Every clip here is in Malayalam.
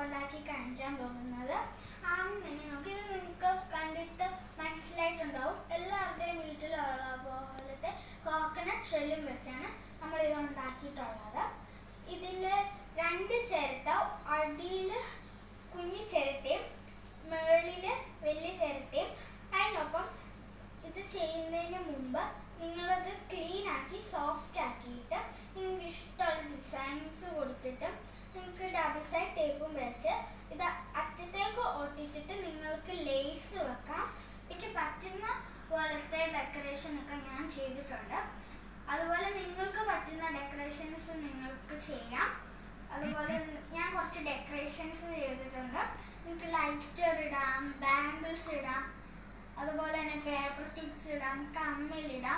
ഉണ്ടാക്കി കാണിക്കാൻ പോകുന്നത് ആദ്യം തന്നെ നമുക്ക് ഇത് നിങ്ങൾക്ക് കണ്ടിട്ട് മനസ്സിലായിട്ടുണ്ടാവും എല്ലാവരുടെയും വീട്ടിലുള്ള പോലത്തെ കോക്കനട്ട് ഷെല്ലും വെച്ചാണ് നമ്മൾ ഇത് ഉണ്ടാക്കിയിട്ടുള്ളത് ഇതിൽ രണ്ട് ചിരട്ട അടിയിൽ കുഞ്ഞു ചിരട്ടയും മുകളിൽ വലിയ ചിരട്ടയും അതിനൊപ്പം ഇത് ചെയ്യുന്നതിന് മുമ്പ് നിങ്ങളത് ക്ലീൻ ആക്കി സോഫ്റ്റ് ആക്കിയിട്ട് നിങ്ങൾക്ക് ഇഷ്ടമുള്ള ഡിസൈൻസ് കൊടുത്തിട്ട് നിങ്ങൾക്ക് ഡബിൾ സൈഡ് ടേപ്പും വെച്ച് ഇത് അറ്റത്തേക്ക് ഒട്ടിച്ചിട്ട് നിങ്ങൾക്ക് ലേസ് വെക്കാം എനിക്ക് പറ്റുന്ന പോലത്തെ ഡെക്കറേഷൻ ഒക്കെ ഞാൻ ചെയ്തിട്ടുണ്ട് അതുപോലെ നിങ്ങൾക്ക് പറ്റുന്ന ഡെക്കറേഷൻസ് നിങ്ങൾക്ക് ചെയ്യാം അതുപോലെ ഞാൻ കുറച്ച് ഡെക്കറേഷൻസ് ചെയ്തിട്ടുണ്ട് നിങ്ങൾക്ക് ലൈറ്റർ ഇടാം ബാംഗിൾസ് ഇടാം അതുപോലെ തന്നെ പേപ്പർ ടിപ്സ് ഇടാം കമ്മലിടാം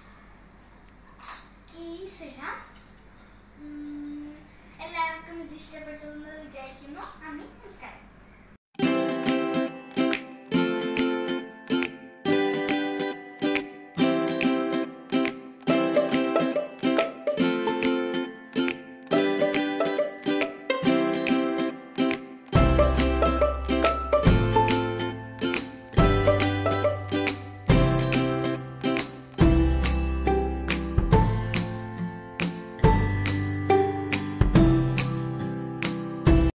കീസ് ഇടാം ഉം, എല്ലാവർക്കും ഇത് ഇഷ്ടപ്പെട്ടു എന്ന് വിചാരിക്കുന്നു നന്ദി നമസ്കാരം